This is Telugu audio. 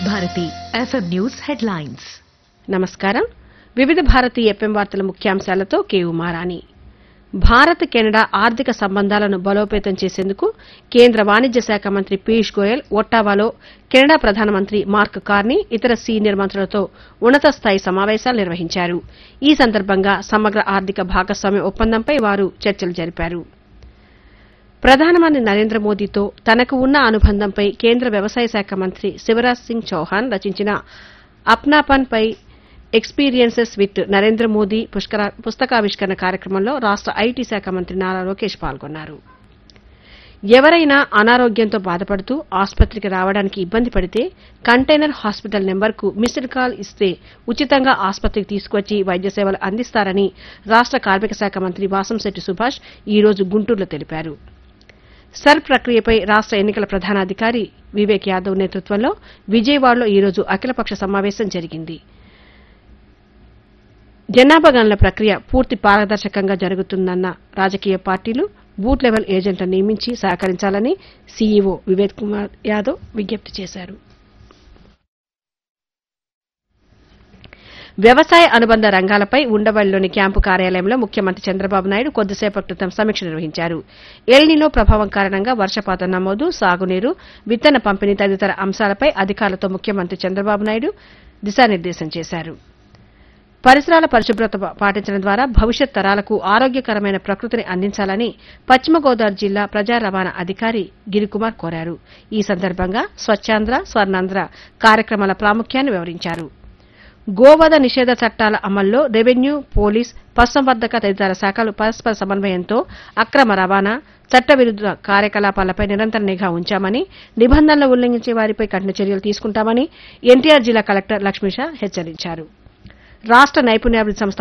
భారతి ఎఫ్ఎం న్యూస్ హెడ్లైన్స్ నమస్కారం వివిధ భారతి ఎఫ్ఎం వార్తల ముఖ్యాంశాలతో కే ఉమారాణి భారత్ కెనడా ఆర్థిక సంబంధాలను బలోపేతం చేసేందుకు కేంద్ర వాణిజ్య శాఖ మంత్రి పీయూష్ గోయల్ ఒట్టావాలో కెనడా ప్రధానమంత్రి మార్క్ కార్నీ ఇతర సీనియర్ మంత్రులతో ఉన్నత స్థాయి సమావేశాలు నిర్వహించారు ఈ సందర్భంగా సమగ్ర ఆర్థిక భాగస్వామ్య ఒప్పందంపై వారు చర్చలు జరిపారు ప్రధానమంత్రి నరేంద్ర మోదీతో తనకు ఉన్న అనుబంధంపై కేంద్ర వ్యవసాయ శాఖ మంత్రి శివరాజ్ సింగ్ చౌహాన్ రచించిన అప్నాపన్ పై ఎక్స్పీరియన్సెస్ విత్ నరేంద్ర మోదీ పుష్కర- పుస్తకావిష్కరణ కార్యక్రమంలో రాష్ట ఐటీ శాఖ మంత్రి నారా లోకేష్ పాల్గొన్నారు ఎవరైనా అనారోగ్యంతో బాధపడుతూ ఆసుపత్రికి రావడానికి ఇబ్బంది పడితే కంటైనర్ హాస్పిటల్ నెంబర్కు మిస్డ్ కాల్ ఇస్తే ఉచితంగా ఆసుపత్రికి తీసుకొచ్చి వైద్య సేవలు అందిస్తారని రాష్ట కార్మిక శాఖ మంత్రి వాసంశెట్టి సుభాష్ ఈ రోజు గుంటూరులో తెలిపారు సర్ ప్రక్రియపై రాష్ట ఎన్నికల ప్రధానాధికారి వివేక్ యాదవ్ నేతృత్వంలో విజయవాడలో ఈ రోజు అఖిలపక్ష సమావేశం జరిగింది జనాభా గణన ప్రక్రియ పూర్తి పారదర్శకంగా జరుగుతుందన్న రాజకీయ పార్టీలు బూత్ లెవెల్ ఏజెంట్లను నియమించి సహకరించాలని సీఈఓ వివేక్ కుమార్ యాదవ్ విజ్ఞప్తి చేశారు వ్యవసాయ అనుబంధ రంగాలపై ఉండవల్లిలోని క్యాంపు కార్యాలయంలో ముఖ్యమంత్రి చంద్రబాబు నాయుడు కొద్దిసేపటి క్రితం సమీక్ష నిర్వహించారు ఎల్నినో ప్రభావం కారణంగా వర్షపాతం నమోదు సాగునీరు విత్తన పంపిణీ తదితర అంశాలపై అధికారులతో ముఖ్యమంత్రి చంద్రబాబు నాయుడు దిశానిర్దేశం చేశారు పరిసరాల పరిశుభ్రత పాటించడం ద్వారా భవిష్యత్ తరాలకు ఆరోగ్యకరమైన ప్రకృతిని అందించాలని పశ్చిమ గోదావరి జిల్లా ప్రజా రవాణా అధికారి గిరికుమార్ కోరారు ఈ సందర్భంగా స్వచ్ఛాంధ్ర స్వర్ణాంధ్ర కార్యక్రమాల ప్రాముఖ్యాన్ని వివరించారు గోవధ నిషేధ చట్టాల అమల్లో రెవెన్యూ పోలీస్ పశుసంవర్ధక తదితర శాఖలు పరస్పర సమన్వయంతో అక్రమ రవాణా చట్టవిరుద్ధ కార్యకలాపాలపై నిరంతర నిఘా ఉంచామని నిబంధనలు ఉల్లంఘించే వారిపై కఠిన చర్యలు తీసుకుంటామని ఎన్టీఆర్ జిల్లా కలెక్టర్ లక్ష్మీష హెచ్చరించారు రాష్ట నైపుణ్యాభివృద్ధి సంస్థ